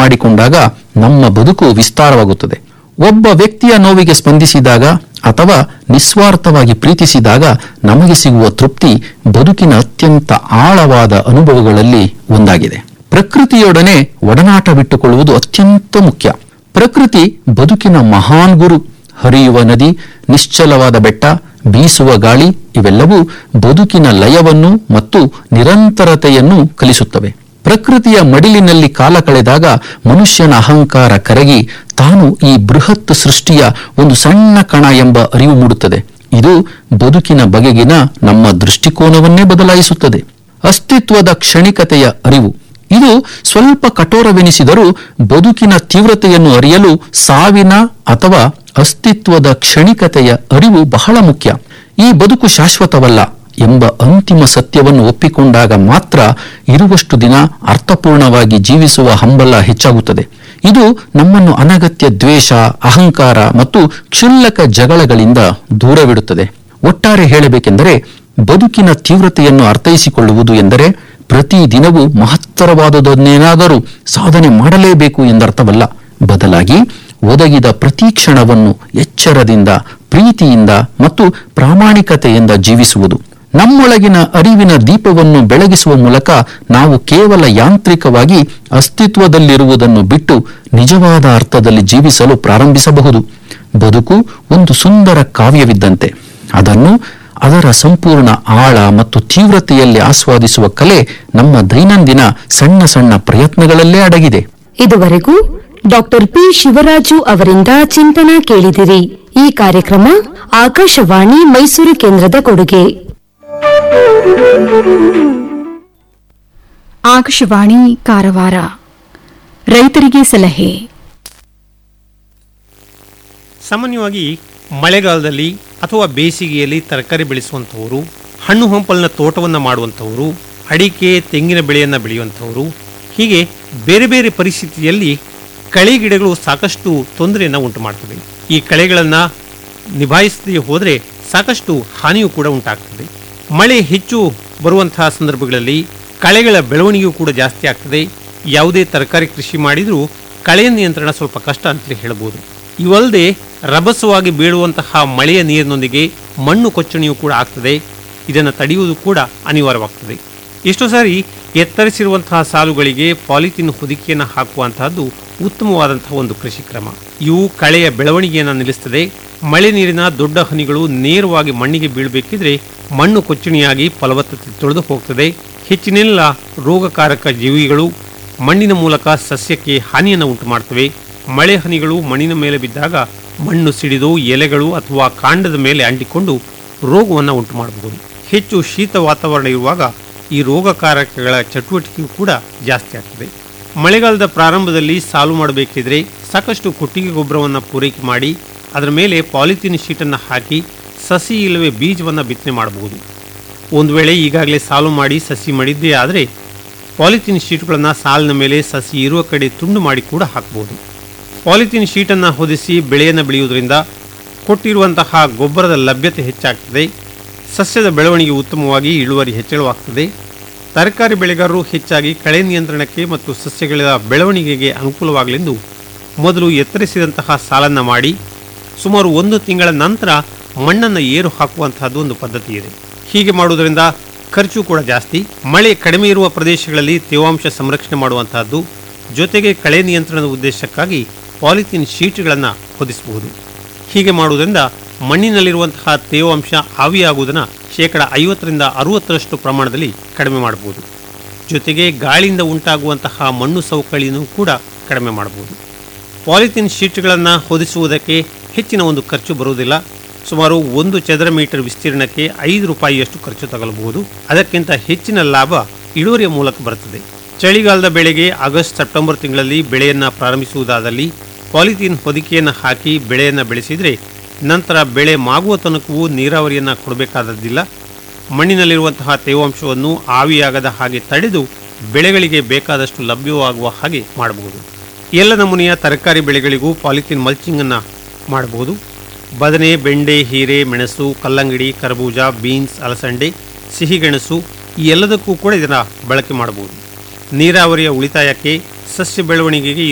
ಮಾಡಿಕೊಂಡಾಗ ನಮ್ಮ ಬದುಕು ವಿಸ್ತಾರವಾಗುತ್ತದೆ ಒಬ್ಬ ವ್ಯಕ್ತಿಯ ನೋವಿಗೆ ಸ್ಪಂದಿಸಿದಾಗ ಅಥವಾ ನಿಸ್ವಾರ್ಥವಾಗಿ ಪ್ರೀತಿಸಿದಾಗ ನಮಗೆ ಸಿಗುವ ತೃಪ್ತಿ ಬದುಕಿನ ಅತ್ಯಂತ ಆಳವಾದ ಅನುಭವಗಳಲ್ಲಿ ಒಂದಾಗಿದೆ ಪ್ರಕೃತಿಯೊಡನೆ ಒಡನಾಟ ಬಿಟ್ಟುಕೊಳ್ಳುವುದು ಅತ್ಯಂತ ಮುಖ್ಯ ಪ್ರಕೃತಿ ಬದುಕಿನ ಮಹಾನ್ ಗುರು ಹರಿಯುವ ನದಿ ನಿಶ್ಚಲವಾದ ಬೆಟ್ಟ ಬೀಸುವ ಗಾಳಿ ಇವೆಲ್ಲವೂ ಬದುಕಿನ ಲಯವನ್ನು ಮತ್ತು ನಿರಂತರತೆಯನ್ನು ಕಲಿಸುತ್ತವೆ ಪ್ರಕೃತಿಯ ಮಡಿಲಿನಲ್ಲಿ ಕಾಲ ಕಳೆದಾಗ ಮನುಷ್ಯನ ಅಹಂಕಾರ ಕರಗಿ ತಾನು ಈ ಬೃಹತ್ ಸೃಷ್ಟಿಯ ಒಂದು ಸಣ್ಣ ಕಣ ಎಂಬ ಅರಿವು ಮೂಡುತ್ತದೆ ಇದು ಬದುಕಿನ ಬಗೆಗಿನ ನಮ್ಮ ದೃಷ್ಟಿಕೋನವನ್ನೇ ಬದಲಾಯಿಸುತ್ತದೆ ಅಸ್ತಿತ್ವದ ಕ್ಷಣಿಕತೆಯ ಅರಿವು ಇದು ಸ್ವಲ್ಪ ಕಠೋರವೆನಿಸಿದರೂ ಬದುಕಿನ ತೀವ್ರತೆಯನ್ನು ಅರಿಯಲು ಸಾವಿನ ಅಥವಾ ಅಸ್ತಿತ್ವದ ಕ್ಷಣಿಕತೆಯ ಅರಿವು ಬಹಳ ಮುಖ್ಯ ಈ ಬದುಕು ಶಾಶ್ವತವಲ್ಲ ಎಂಬ ಅಂತಿಮ ಸತ್ಯವನ್ನು ಒಪ್ಪಿಕೊಂಡಾಗ ಮಾತ್ರ ಇರುವಷ್ಟು ದಿನ ಅರ್ಥಪೂರ್ಣವಾಗಿ ಜೀವಿಸುವ ಹಂಬಲ ಹೆಚ್ಚಾಗುತ್ತದೆ ಇದು ನಮ್ಮನ್ನು ಅನಗತ್ಯ ದ್ವೇಷ ಅಹಂಕಾರ ಮತ್ತು ಕ್ಷುಲ್ಲಕ ಜಗಳಗಳಿಂದ ದೂರವಿಡುತ್ತದೆ ಒಟ್ಟಾರೆ ಹೇಳಬೇಕೆಂದರೆ ಬದುಕಿನ ತೀವ್ರತೆಯನ್ನು ಅರ್ಥೈಸಿಕೊಳ್ಳುವುದು ಎಂದರೆ ಪ್ರತಿ ದಿನವೂ ಮಹತ್ತರವಾದುದನ್ನೇನಾದರೂ ಸಾಧನೆ ಮಾಡಲೇಬೇಕು ಎಂದರ್ಥವಲ್ಲ ಬದಲಾಗಿ ಒದಗಿದ ಪ್ರತಿ ಕ್ಷಣವನ್ನು ಎಚ್ಚರದಿಂದ ಪ್ರೀತಿಯಿಂದ ಮತ್ತು ಪ್ರಾಮಾಣಿಕತೆಯಿಂದ ಜೀವಿಸುವುದು ನಮ್ಮೊಳಗಿನ ಅರಿವಿನ ದೀಪವನ್ನು ಬೆಳಗಿಸುವ ಮೂಲಕ ನಾವು ಕೇವಲ ಯಾಂತ್ರಿಕವಾಗಿ ಅಸ್ತಿತ್ವದಲ್ಲಿರುವುದನ್ನು ಬಿಟ್ಟು ನಿಜವಾದ ಅರ್ಥದಲ್ಲಿ ಜೀವಿಸಲು ಪ್ರಾರಂಭಿಸಬಹುದು ಬದುಕು ಒಂದು ಸುಂದರ ಕಾವ್ಯವಿದ್ದಂತೆ ಅದನ್ನು ಅದರ ಸಂಪೂರ್ಣ ಆಳ ಮತ್ತು ತೀವ್ರತೆಯಲ್ಲಿ ಆಸ್ವಾದಿಸುವ ಕಲೆ ನಮ್ಮ ದೈನಂದಿನ ಸಣ್ಣ ಸಣ್ಣ ಪ್ರಯತ್ನಗಳಲ್ಲೇ ಅಡಗಿದೆ ಇದುವರೆಗೂ ಡಾಕ್ಟರ್ ಪಿ ಶಿವರಾಜು ಅವರಿಂದ ಚಿಂತನ ಕೇಳಿದಿರಿ ಈ ಕಾರ್ಯಕ್ರಮ ಆಕಾಶವಾಣಿ ಮೈಸೂರು ಕೇಂದ್ರದ ಕೊಡುಗೆ ಆಕಾಶವಾಣಿ ಕಾರವಾರ ರೈತರಿಗೆ ಸಲಹೆ ಸಾಮಾನ್ಯವಾಗಿ ಮಳೆಗಾಲದಲ್ಲಿ ಅಥವಾ ಬೇಸಿಗೆಯಲ್ಲಿ ತರಕಾರಿ ಬೆಳೆಸುವಂಥವರು ಹಣ್ಣು ಹಂಪಲಿನ ತೋಟವನ್ನು ಮಾಡುವಂಥವರು ಅಡಿಕೆ ತೆಂಗಿನ ಬೆಳೆಯನ್ನು ಬೆಳೆಯುವಂಥವರು ಹೀಗೆ ಬೇರೆ ಬೇರೆ ಪರಿಸ್ಥಿತಿಯಲ್ಲಿ ಕಳೆ ಗಿಡಗಳು ಸಾಕಷ್ಟು ತೊಂದರೆಯನ್ನು ಉಂಟು ಮಾಡ್ತವೆ ಈ ಕಳೆಗಳನ್ನು ನಿಭಾಯಿಸದೇ ಹೋದರೆ ಸಾಕಷ್ಟು ಹಾನಿಯೂ ಕೂಡ ಉಂಟಾಗ್ತದೆ ಮಳೆ ಹೆಚ್ಚು ಬರುವಂತಹ ಸಂದರ್ಭಗಳಲ್ಲಿ ಕಳೆಗಳ ಬೆಳವಣಿಗೆಯೂ ಕೂಡ ಜಾಸ್ತಿ ಆಗ್ತದೆ ಯಾವುದೇ ತರಕಾರಿ ಕೃಷಿ ಮಾಡಿದರೂ ಕಳೆ ನಿಯಂತ್ರಣ ಸ್ವಲ್ಪ ಕಷ್ಟ ಅಂತಲೇ ಹೇಳ್ಬೋದು ಇವಲ್ಲದೆ ರಭಸವಾಗಿ ಬೀಳುವಂತಹ ಮಳೆಯ ನೀರಿನೊಂದಿಗೆ ಮಣ್ಣು ಕೊಚ್ಚಣಿಯೂ ಕೂಡ ಆಗ್ತದೆ ಇದನ್ನು ತಡೆಯುವುದು ಕೂಡ ಅನಿವಾರ್ಯವಾಗ್ತದೆ ಎಷ್ಟೋ ಸಾರಿ ಎತ್ತರಿಸಿರುವಂತಹ ಸಾಲುಗಳಿಗೆ ಪಾಲಿಥಿನ್ ಹೊದಿಕೆಯನ್ನು ಹಾಕುವಂತಹದ್ದು ಉತ್ತಮವಾದಂತಹ ಒಂದು ಕೃಷಿ ಕ್ರಮ ಇವು ಕಳೆಯ ಬೆಳವಣಿಗೆಯನ್ನು ನಿಲ್ಲಿಸ್ತದೆ ಮಳೆ ನೀರಿನ ದೊಡ್ಡ ಹನಿಗಳು ನೇರವಾಗಿ ಮಣ್ಣಿಗೆ ಬೀಳಬೇಕಿದ್ರೆ ಮಣ್ಣು ಕೊಚ್ಚಣಿಯಾಗಿ ಫಲವತ್ತತೆ ತೊಳೆದು ಹೋಗ್ತದೆ ಹೆಚ್ಚಿನೆಲ್ಲ ರೋಗಕಾರಕ ಜೀವಿಗಳು ಮಣ್ಣಿನ ಮೂಲಕ ಸಸ್ಯಕ್ಕೆ ಹಾನಿಯನ್ನು ಉಂಟು ಮಾಡ್ತವೆ ಮಳೆ ಹನಿಗಳು ಮಣ್ಣಿನ ಮೇಲೆ ಬಿದ್ದಾಗ ಮಣ್ಣು ಸಿಡಿದು ಎಲೆಗಳು ಅಥವಾ ಕಾಂಡದ ಮೇಲೆ ಅಂಟಿಕೊಂಡು ರೋಗವನ್ನು ಉಂಟು ಮಾಡಬಹುದು ಹೆಚ್ಚು ಶೀತ ವಾತಾವರಣ ಇರುವಾಗ ಈ ರೋಗಕಾರಕಗಳ ಚಟುವಟಿಕೆಯೂ ಕೂಡ ಜಾಸ್ತಿ ಆಗ್ತದೆ ಮಳೆಗಾಲದ ಪ್ರಾರಂಭದಲ್ಲಿ ಸಾಲು ಮಾಡಬೇಕಿದ್ರೆ ಸಾಕಷ್ಟು ಕೊಟ್ಟಿಗೆ ಗೊಬ್ಬರವನ್ನು ಪೂರೈಕೆ ಮಾಡಿ ಅದರ ಮೇಲೆ ಪಾಲಿಥೀನ್ ಶೀಟನ್ನು ಹಾಕಿ ಸಸಿ ಇಲ್ಲವೇ ಬೀಜವನ್ನು ಬಿತ್ತನೆ ಮಾಡಬಹುದು ಒಂದು ವೇಳೆ ಈಗಾಗಲೇ ಸಾಲು ಮಾಡಿ ಸಸಿ ಮಾಡಿದ್ದೇ ಆದರೆ ಪಾಲಿಥೀನ್ ಶೀಟ್ಗಳನ್ನು ಸಾಲಿನ ಮೇಲೆ ಸಸಿ ಇರುವ ಕಡೆ ತುಂಡು ಮಾಡಿ ಕೂಡ ಹಾಕಬಹುದು ಪಾಲಿಥೀನ್ ಶೀಟನ್ನು ಹೊದಿಸಿ ಬೆಳೆಯನ್ನು ಬೆಳೆಯುವುದರಿಂದ ಕೊಟ್ಟಿರುವಂತಹ ಗೊಬ್ಬರದ ಲಭ್ಯತೆ ಹೆಚ್ಚಾಗ್ತದೆ ಸಸ್ಯದ ಬೆಳವಣಿಗೆ ಉತ್ತಮವಾಗಿ ಇಳುವರಿ ಹೆಚ್ಚಳವಾಗ್ತದೆ ತರಕಾರಿ ಬೆಳೆಗಾರರು ಹೆಚ್ಚಾಗಿ ಕಳೆ ನಿಯಂತ್ರಣಕ್ಕೆ ಮತ್ತು ಸಸ್ಯಗಳ ಬೆಳವಣಿಗೆಗೆ ಅನುಕೂಲವಾಗಲೆಂದು ಮೊದಲು ಎತ್ತರಿಸಿದಂತಹ ಸಾಲನ್ನು ಮಾಡಿ ಸುಮಾರು ಒಂದು ತಿಂಗಳ ನಂತರ ಮಣ್ಣನ್ನು ಏರು ಹಾಕುವಂತಹದ್ದು ಒಂದು ಪದ್ಧತಿ ಇದೆ ಹೀಗೆ ಮಾಡುವುದರಿಂದ ಖರ್ಚು ಕೂಡ ಜಾಸ್ತಿ ಮಳೆ ಕಡಿಮೆ ಇರುವ ಪ್ರದೇಶಗಳಲ್ಲಿ ತೇವಾಂಶ ಸಂರಕ್ಷಣೆ ಮಾಡುವಂತಹದ್ದು ಜೊತೆಗೆ ಕಳೆ ನಿಯಂತ್ರಣದ ಉದ್ದೇಶಕ್ಕಾಗಿ ಪಾಲಿಥೀನ್ ಶೀಟ್ಗಳನ್ನು ಹೊದಿಸಬಹುದು ಹೀಗೆ ಮಾಡುವುದರಿಂದ ಮಣ್ಣಿನಲ್ಲಿರುವಂತಹ ತೇವಾಂಶ ಆವಿಯಾಗುವುದನ್ನು ಶೇಕಡ ಐವತ್ತರಿಂದ ಅರುವತ್ತರಷ್ಟು ಪ್ರಮಾಣದಲ್ಲಿ ಕಡಿಮೆ ಮಾಡಬಹುದು ಜೊತೆಗೆ ಗಾಳಿಯಿಂದ ಉಂಟಾಗುವಂತಹ ಮಣ್ಣು ಸವಕಳಿಯನ್ನು ಕೂಡ ಕಡಿಮೆ ಮಾಡಬಹುದು ಪಾಲಿಥೀನ್ ಶೀಟ್ಗಳನ್ನು ಹೊದಿಸುವುದಕ್ಕೆ ಹೆಚ್ಚಿನ ಒಂದು ಖರ್ಚು ಬರುವುದಿಲ್ಲ ಸುಮಾರು ಒಂದು ಚದರ ಮೀಟರ್ ವಿಸ್ತೀರ್ಣಕ್ಕೆ ಐದು ರೂಪಾಯಿಯಷ್ಟು ಖರ್ಚು ತಗಲಬಹುದು ಅದಕ್ಕಿಂತ ಹೆಚ್ಚಿನ ಲಾಭ ಇಳುವರಿಯ ಮೂಲಕ ಬರುತ್ತದೆ ಚಳಿಗಾಲದ ಬೆಳೆಗೆ ಆಗಸ್ಟ್ ಸೆಪ್ಟೆಂಬರ್ ತಿಂಗಳಲ್ಲಿ ಬೆಳೆಯನ್ನು ಪ್ರಾರಂಭಿಸುವುದಾದಲ್ಲಿ ಪಾಲಿಥೀನ್ ಹೊದಿಕೆಯನ್ನು ಹಾಕಿ ಬೆಳೆಯನ್ನು ಬೆಳೆಸಿದರೆ ನಂತರ ಬೆಳೆ ಮಾಗುವ ತನಕವೂ ನೀರಾವರಿಯನ್ನು ಕೊಡಬೇಕಾದದ್ದಿಲ್ಲ ಮಣ್ಣಿನಲ್ಲಿರುವಂತಹ ತೇವಾಂಶವನ್ನು ಆವಿಯಾಗದ ಹಾಗೆ ತಡೆದು ಬೆಳೆಗಳಿಗೆ ಬೇಕಾದಷ್ಟು ಲಭ್ಯವಾಗುವ ಹಾಗೆ ಮಾಡಬಹುದು ಎಲ್ಲ ನಮೂನೆಯ ತರಕಾರಿ ಬೆಳೆಗಳಿಗೂ ಪಾಲಿಥೀನ್ ಮಲ್ಚಿಂಗ್ ಅನ್ನ ಮಾಡಬಹುದು ಬದನೆ ಬೆಂಡೆ ಹೀರೆ ಮೆಣಸು ಕಲ್ಲಂಗಡಿ ಕರಬೂಜ ಬೀನ್ಸ್ ಅಲಸಂಡೆ ಸಿಹಿಗೆಣಸು ಈ ಎಲ್ಲದಕ್ಕೂ ಕೂಡ ಇದನ್ನು ಬಳಕೆ ಮಾಡಬಹುದು ನೀರಾವರಿಯ ಉಳಿತಾಯಕ್ಕೆ ಸಸ್ಯ ಬೆಳವಣಿಗೆಗೆ